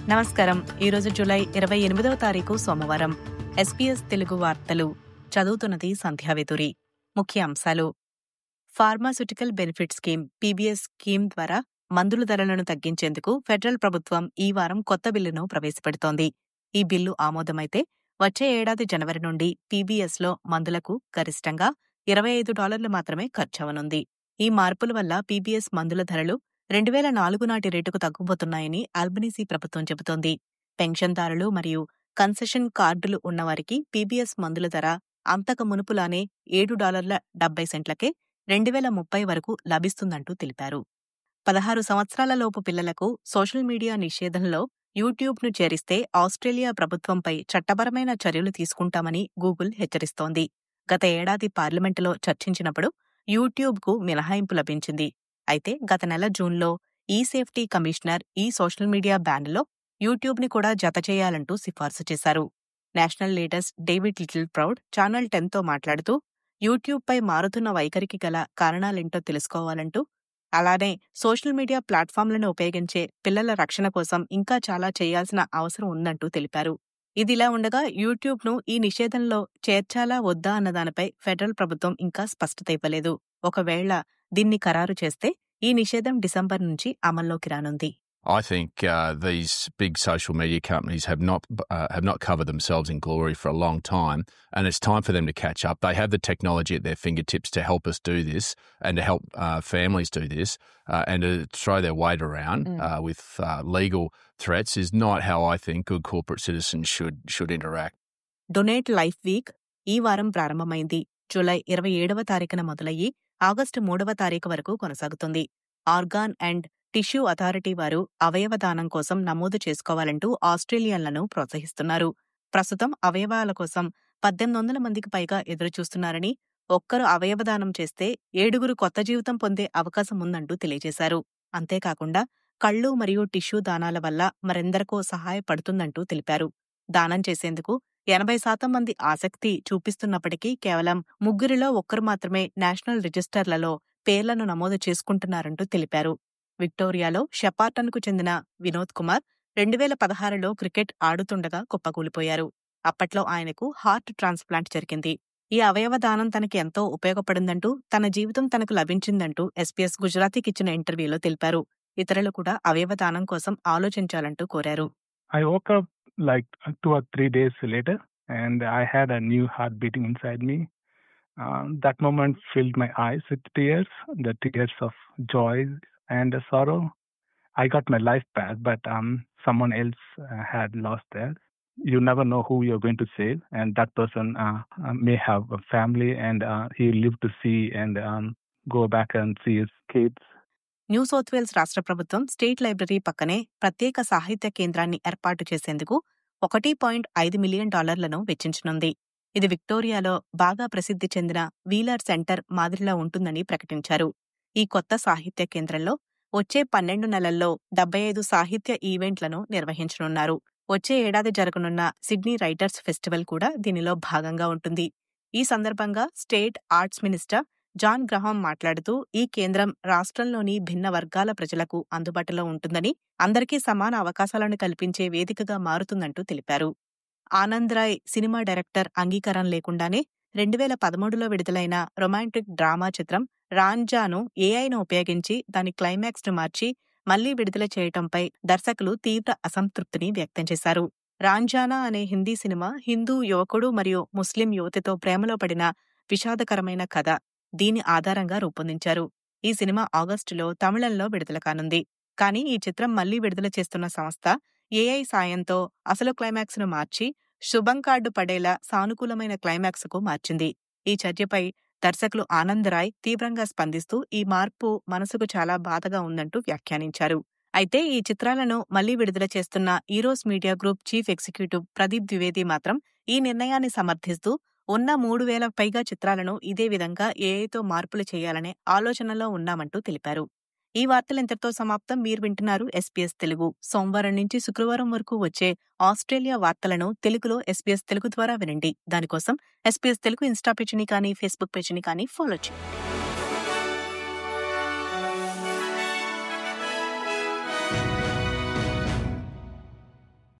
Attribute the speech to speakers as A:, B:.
A: నమస్కారం ఈరోజు జూలై ఇరవై ఎనిమిదవ తారీఖు సోమవారం ఎస్పీఎస్ తెలుగు వార్తలు చదువుతున్నది సంధ్యావేతురి ముఖ్య అంశాలు pharmaceutical benefit scheme PBS scheme ద్వారా మందుల ధరలను తగ్గించేందుకు ఫెడరల్ ప్రభుత్వం ఈ వారం కొత్త బిల్లును ప్రవేశపెడుతోంది ఈ బిల్లు ఆమోదమైతే వచ్చే ఏడాది జనవరి నుండి పీబీఎస్లో మందులకు గరిష్టంగా ఇరవై ఐదు డాలర్లు మాత్రమే ఖర్చవనుంది ఈ మార్పుల వల్ల పీబీఎస్ మందుల ధరలు రెండు వేల నాలుగు నాటి రేటుకు తగ్గుబోతున్నాయని ఆల్బనీసీ ప్రభుత్వం చెబుతోంది పెన్షన్దారులు మరియు కన్సెషన్ కార్డులు ఉన్నవారికి పీబీఎస్ మందుల ధర అంతకు మునుపులానే ఏడు డాలర్ల డెబ్బై సెంట్లకే రెండు వేల ముప్పై వరకు లభిస్తుందంటూ తెలిపారు పదహారు సంవత్సరాల లోపు పిల్లలకు సోషల్ మీడియా నిషేధంలో యూట్యూబ్ను చేరిస్తే ఆస్ట్రేలియా ప్రభుత్వంపై చట్టపరమైన చర్యలు తీసుకుంటామని గూగుల్ హెచ్చరిస్తోంది గత ఏడాది పార్లమెంటులో చర్చించినప్పుడు యూట్యూబ్కు మినహాయింపు లభించింది అయితే గత నెల జూన్లో ఈ సేఫ్టీ కమిషనర్ ఈ సోషల్ మీడియా బ్యాన్లో యూట్యూబ్ని కూడా జత చేయాలంటూ సిఫార్సు చేశారు national leaders David Littleproud channel టెన్తో మాట్లాడుతూ యూట్యూబ్పై మారుతున్న వైఖరికి గల కారణాలేంటో తెలుసుకోవాలంటూ అలానే సోషల్ మీడియా ప్లాట్ఫామ్లను ఉపయోగించే పిల్లల రక్షణ కోసం ఇంకా చాలా చేయాల్సిన అవసరం ఉందంటూ తెలిపారు ఇదిలా ఉండగా యూట్యూబ్ను ఈ నిషేధంలో చేర్చాలా వద్దా అన్న దానిపై ఫెడరల్ ప్రభుత్వం ఇంకా స్పష్టత ఇవ్వలేదు ఒకవేళ దీన్ని ఖరారు చేస్తే ఈ నిషేధం డిసెంబర్ నుంచి అమల్లోకి రానుంది
B: I think uh, these big social media companies have not uh, have not covered themselves in glory for a long time, and it's time for them to catch up. They have the technology at their fingertips to help us do this and to help uh, families do this, uh, and to throw their weight around
A: Mm.
B: uh, with uh, legal threats is not how I think good corporate citizens should should interact.
A: Donate life week ఈ వారం ప్రారంభమైంది July ఇరవై ఏడవ తారీఖున మొదలయ్యి August మూడవ తారీఖు వరకు కొనసాగుతుంది ఆర్గాన్ అండ్ టిష్యూ అథారిటీ వారు అవయవ దానం కోసం నమోదు చేసుకోవాలంటూ ఆస్ట్రేలియన్లను ప్రోత్సహిస్తున్నారు ప్రస్తుతం అవయవాల కోసం పద్దెనిమిది వందల మందికి పైగా ఎదురుచూస్తున్నారని ఒక్కరు అవయవదానం చేస్తే ఏడుగురు కొత్త జీవితం పొందే అవకాశం ఉందంటూ తెలియజేశారు అంతేకాకుండా కళ్ళు మరియు టిష్యూ దానాల వల్ల మరెందరికో సహాయపడుతుందంటూ తెలిపారు దానం చేసేందుకు ఎనభై శాతం మంది ఆసక్తి చూపిస్తున్నప్పటికీ కేవలం ముగ్గురిలో ఒక్కరు మాత్రమే నేషనల్ రిజిస్టర్లలో పేర్లను నమోదు చేసుకుంటున్నారంటూ తెలిపారు విక్టోరియాలో షెపార్టన్కు చెందిన వినోద్ కుమార్ రెండు వేల పదహారులో క్రికెట్ ఆడుతుండగా కుప్పకూలిపోయారు అప్పట్లో ఆయనకు హార్ట్ ట్రాన్స్ప్లాంట్ జరిగింది ఈ అవయవ దానం తనకి ఎంతో ఉపయోగపడిందంటూ తన జీవితం తనకు లభించిందంటూ ఎస్పీఎస్ గుజరాతీకి ఇచ్చిన ఇంటర్వ్యూలో తెలిపారు ఇతరులు కూడా అవయవ దానం కోసం ఆలోచించాలంటూ కోరారు
C: I woke up like two or three days later and I had a new heart beating inside me. Uh, that moment filled my eyes with tears, the tears of joy and sorrow. I got my life back, but um, someone else uh, had lost theirs. You never know who you're going to save, and that person uh, uh, may have a family and uh, he lived to see and um, go back and see his kids.
A: New South Wales రాష్ట్ర ప్రభుత్వం state library పక్కనే ప్రత్యేక సాహిత్య కేంద్రాన్ని ఏర్పాటు చేసేందుకు ఒకటి point ఐదు మిలియన్ డాలర్లను వెచ్చించనుంది ఇది విక్టోరియాలో బాగా ప్రసిద్ధి చెందిన వీలర్ సెంటర్ మాదిరిలా ఉంటుందని ప్రకటించారు ఈ కొత్త సాహిత్య కేంద్రంలో వచ్చే పన్నెండు నెలల్లో డెబ్బై ఐదు సాహిత్య ఈవెంట్లను నిర్వహించనున్నారు వచ్చే ఏడాది జరగనున్న సిడ్నీ రైటర్స్ ఫెస్టివల్ కూడా దీనిలో భాగంగా ఉంటుంది ఈ సందర్భంగా state arts minister John Graham మాట్లాడుతూ ఈ కేంద్రం రాష్ట్రంలోని భిన్న వర్గాల ప్రజలకు అందుబాటులో ఉంటుందని అందరికీ సమాన అవకాశాలను కల్పించే వేదికగా మారుతుందంటూ తెలిపారు ఆనంద్ రాయ్ సినిమా డైరెక్టర్ అంగీకారం లేకుండానే రెండు వేల పదమూడులో విడుదలైన రొమాంటిక్ డ్రామా చిత్రం రాంజాను ఏఐను ఉపయోగించి దాని క్లైమాక్స్ ను మార్చి మళ్లీ విడుదల చేయటంపై దర్శకులు తీవ్ర అసంతృప్తిని వ్యక్తం చేశారు రాంజానా అనే హిందీ సినిమా హిందూ యువకుడు మరియు ముస్లిం యువతితో ప్రేమలో పడిన విషాదకరమైన కథ దీని ఆధారంగా రూపొందించారు ఈ సినిమా ఆగస్టులో తమిళంలో విడుదల కానుంది కానీ ఈ చిత్రం మళ్లీ విడుదల చేస్తున్న సంస్థ ఏఐ సాయంతో అసలు క్లైమాక్స్ ను మార్చి శుభం కార్డు పడేలా సానుకూలమైన క్లైమాక్స్ కు మార్చింది ఈ చర్యపై దర్శకులు ఆనంద్ రాయ్ తీవ్రంగా స్పందిస్తూ ఈ మార్పు మనసుకు చాలా బాధగా ఉందంటూ వ్యాఖ్యానించారు అయితే ఈ చిత్రాలను మళ్లీ విడుదల చేస్తున్న Eros media group chief executive Pradeep Dwivedi మాత్రం ఈ నిర్ణయాన్ని సమర్థిస్తూ ఉన్న మూడు వేల పైగా చిత్రాలను ఇదే విధంగా ఏఐతో మార్పులు చేయాలనే ఆలోచనలో ఉన్నామంటూ తెలిపారు ఈ వార్తలు ఇంతటితో సమాప్తం మీరు వింటున్నారు ఎస్పీఎస్ తెలుగు సోమవారం నుంచి శుక్రవారం వరకు వచ్చే ఆస్ట్రేలియా వార్తలను తెలుగులో ఎస్పీఎస్ తెలుగు ద్వారా వినండి దానికోసం ఎస్పీఎస్ తెలుగు ఇన్స్టా పేజీని కానీ ఫేస్బుక్ పేజీని కానీ ఫాలో చేయండి